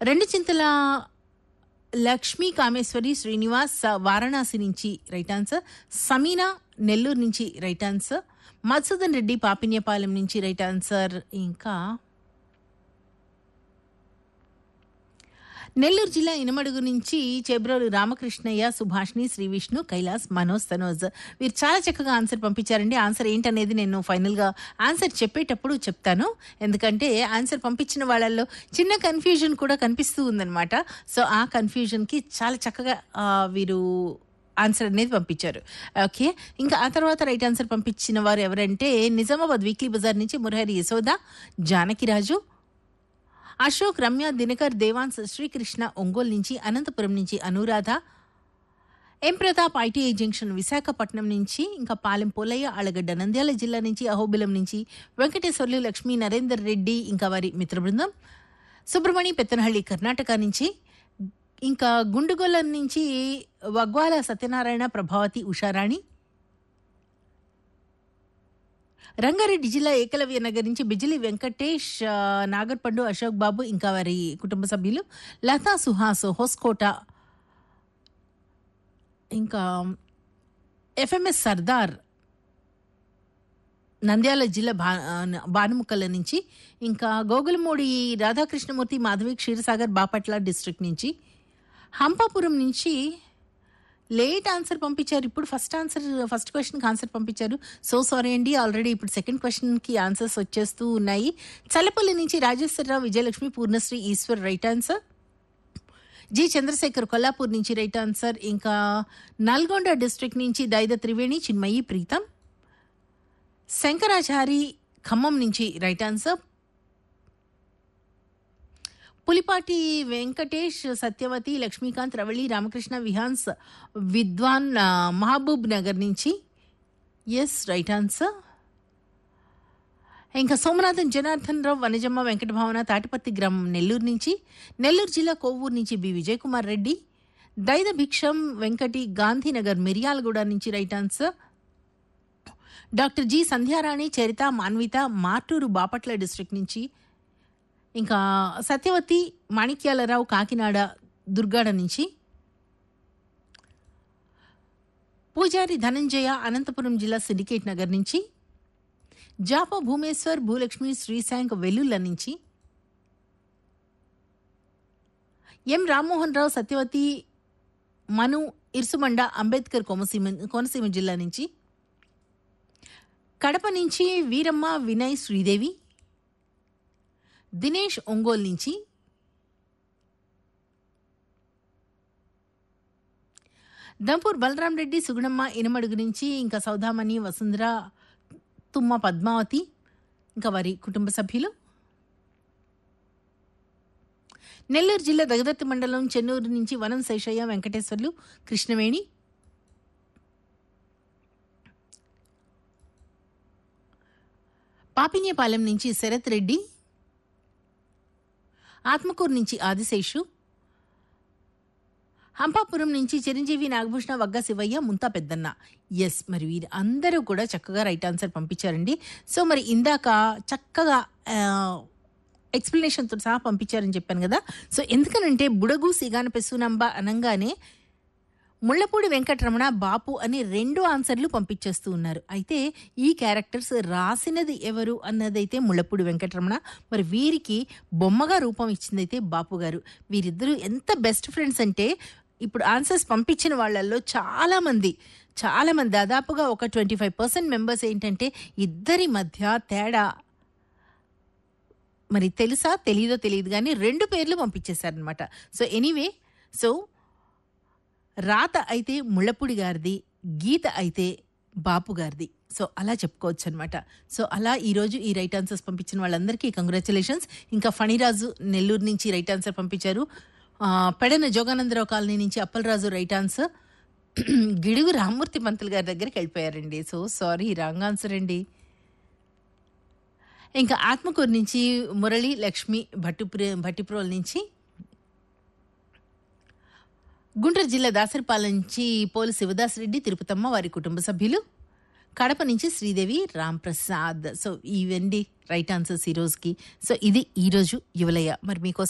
రెండు చింతల లక్ష్మీ కామేశ్వరి శ్రీనివాస్ వారణాసి నుంచి right answer Sameena Nellore నుంచి రైట్ ఆన్సర్ మధుసూదన్ రెడ్డి పాపిన్యపాలెం నుంచి రైట్ ఆన్సర్ ఇంకా నెల్లూరు జిల్లా ఇనమడుగు నుంచి చెబ్రోలు రామకృష్ణయ్య సుభాష్ని శ్రీ విష్ణు కైలాస్ మనోజ్ తనోజ్ వీరు చాలా చక్కగా ఆన్సర్ పంపించారండి ఆన్సర్ ఏంటనేది నేను ఫైనల్గా ఆన్సర్ చెప్పేటప్పుడు చెప్తాను ఎందుకంటే ఆన్సర్ పంపించిన వాళ్ళల్లో చిన్న కన్ఫ్యూజన్ కూడా కనిపిస్తూ ఉందన్నమాట సో ఆ కన్ఫ్యూజన్కి చాలా చక్కగా ఆ, వీరు ఆన్సర్ అనేది పంపించారు ఓకే ఇంకా ఆ తర్వాత రైట్ ఆన్సర్ పంపించిన వారు ఎవరంటే నిజామాబాద్ వీక్లీ బజార్ నుంచి మురహరి యశోద జానకిరాజు అశోక్ రమ్య దినకర్ దేవాన్స్ శ్రీకృష్ణ ఒంగోలు నుంచి అనంతపురం నుంచి Anuradha M Pratap ITI junction Visakhapatnam నుంచి ఇంకా పాలెం పోలయ్య అళగడ్డ నంద్యాల జిల్లా నుంచి అహోబిలం నుంచి వెంకటేశ్వర్లు లక్ష్మీ నరేందర్ రెడ్డి ఇంకా వారి మిత్ర బృందం సుబ్రమణి పెత్తనహಳ್ಳಿ కర్ణాటక నుంచి ఇంకా గుండుగొల్ల నుంచి వగ్వాల సత్యనారాయణ ప్రభావతి ఉషారాణి రంగారెడ్డి జిల్లా ఏకలవ్య నగర్ నుంచి బిజిలి వెంకటేష్ ఆ, నాగర్పండు అశోక్ బాబు ఇంకా వారి కుటుంబ సభ్యులు లతా సుహాస్ హోస్కోట ఇంకా ఎఫ్ఎంఎస్ సర్దార్ నంద్యాల జిల్లా భా భానుముక్కల నుంచి ఇంకా గోగులమూడి రాధాకృష్ణమూర్తి మాధవి క్షీరసాగర్ బాపట్ల డిస్ట్రిక్ట్ నుంచి హంపాపురం నుంచి లేట్ ఆన్సర్ పంపించారు ఇప్పుడు ఫస్ట్ ఆన్సర్ ఫస్ట్ క్వశ్చన్కి ఆన్సర్ పంపించారు సో సారీ అండి ఆల్రెడీ ఇప్పుడు సెకండ్ క్వశ్చన్కి ఆన్సర్స్ వచ్చేస్తూ ఉన్నాయి చల్లపల్లి నుంచి Rajeswararao Vijayalakshmi Purnasri Eswar right answer G Chandrasekhar Kollapur నుంచి రైట్ ఆన్సర్ ఇంకా నల్గొండ డిస్ట్రిక్ట్ నుంచి దైద త్రివేణి చిన్మయి ప్రీతం శంకరాచారి ఖమ్మం నుంచి రైట్ ఆన్సర్ పులిపాటి వెంకటేష్ సత్యవతి లక్ష్మీకాంత్ రవళి రామకృష్ణ విహాన్స్ విద్వాన్ ఆ, మహబూబ్ నగర్ నుంచి ఎస్ రైట్ ఆన్సర్ ఇంకా సోమనాథన్ జనార్దన్ రావు వనజమ్మ వెంకట భావన తాటిపత్తి గ్రామం నెల్లూరు నుంచి నెల్లూరు జిల్లా కోవూరు నుంచి బి విజయ్ కుమార్ రెడ్డి దైద భిక్షం వెంకటి గాంధీనగర్ మిర్యాలగూడ నుంచి right answer doctor G Sandhyarani Charita Manvitha Martur Bapatla district నుంచి ఇంకా సత్యవతి మాణిక్యాలరావు కాకినాడ దుర్గాడ నుంచి పూజారి ధనంజయ అనంతపురం జిల్లా సిండికేట్ నగర్ నుంచి జాప భూమేశ్వర్ భూలక్ష్మి శ్రీశాంక్ వెల్లుల్ల నుంచి ఎం రామ్మోహన్ రావు సత్యవతి మను ఇర్సుమండ అంబేద్కర్ కోనసీమ కోనసీమ జిల్లా నుంచి కడప నుంచి వీరమ్మ వినయ్ శ్రీదేవి దినేష్ ఒంగోలు నుంచి దంపూర్ బలరాం రెడ్డి సుగుణమ్మ ఇనమడుగు నుంచి ఇంకా సౌదామణి వసుంధర తుమ్మ పద్మావతి ఇంకా వారి కుటుంబ సభ్యులు నెల్లూరు జిల్లా దగదత్తి మండలం చెన్నూరు నుంచి వనం శేషయ్య వెంకటేశ్వర్లు కృష్ణవేణి పాపిన్యపాలెం నుంచి శరత్ రెడ్డి ఆత్మకూరు నుంచి ఆదిశేషు హంపాపురం నుంచి చిరంజీవి నాగభూషణ వగ్గ శివయ్య ముంతా పెద్దన్న ఎస్ మరి వీరు అందరూ కూడా చక్కగా రైట్ ఆన్సర్ పంపించారండి సో మరి ఇందాక చక్కగా ఎక్స్ప్లెనేషన్తో సహా పంపించారని చెప్పాను కదా సో ఎందుకనంటే బుడగు సిగాన పెసునంబ అనగానే ముళ్ళపూడి వెంకటరమణ బాపు అని రెండు ఆన్సర్లు పంపించేస్తూ ఉన్నారు అయితే ఈ క్యారెక్టర్స్ రాసినది ఎవరు అన్నదైతే ముళ్ళపూడి వెంకటరమణ మరి వీరికి బొమ్మగా రూపం ఇచ్చిందైతే బాపు గారు వీరిద్దరూ ఎంత బెస్ట్ ఫ్రెండ్స్ అంటే ఇప్పుడు ఆన్సర్స్ పంపించిన వాళ్ళల్లో చాలా మంది చాలా మంది దాదాపుగా ఒక ట్వంటీ ఫైవ్ పర్సెంట్ మెంబర్స్ ఏంటంటే ఇద్దరి మధ్య తేడా మరి తెలుసా తెలీదో తెలియదు కానీ రెండు పేర్లు పంపించేశారనమాట సో ఎనీవే సో రాత అయితే ముళ్ళపూడి గారిది గీత అయితే బాపు గారిది సో అలా చెప్పుకోవచ్చు అనమాట సో అలా ఈరోజు ఈ రైట్ ఆన్సర్స్ పంపించిన వాళ్ళందరికీ కంగ్రాచులేషన్స్ ఇంకా ఫణిరాజు నెల్లూరు నుంచి రైట్ ఆన్సర్ పంపించారు ఆ, పెడన జోగానందరావు కాలనీ నుంచి అప్పలరాజు రైట్ ఆన్సర్ గిడుగు రామ్మూర్తి పంతులు గారి దగ్గరికి వెళ్ళిపోయారండి సో సారీ రాంగ్ ఆన్సర్ అండి ఇంకా ఆత్మకూరు నుంచి మురళి లక్ష్మి భట్టుప్ర భట్టిప్రోల్ నుంచి గుంటూరు జిల్లా దాసరిపాలెం నుంచి పోలు శివదాస్ రెడ్డి తిరుపతమ్మ వారి కుటుంబ సభ్యులు కడప నుంచి శ్రీదేవి రామ్ ప్రసాద్ సో ఇవండి రైట్ ఆన్సర్స్ ఈ రోజుకి సో ఇది ఈ రోజు యువలయ్య మరి మీకోసం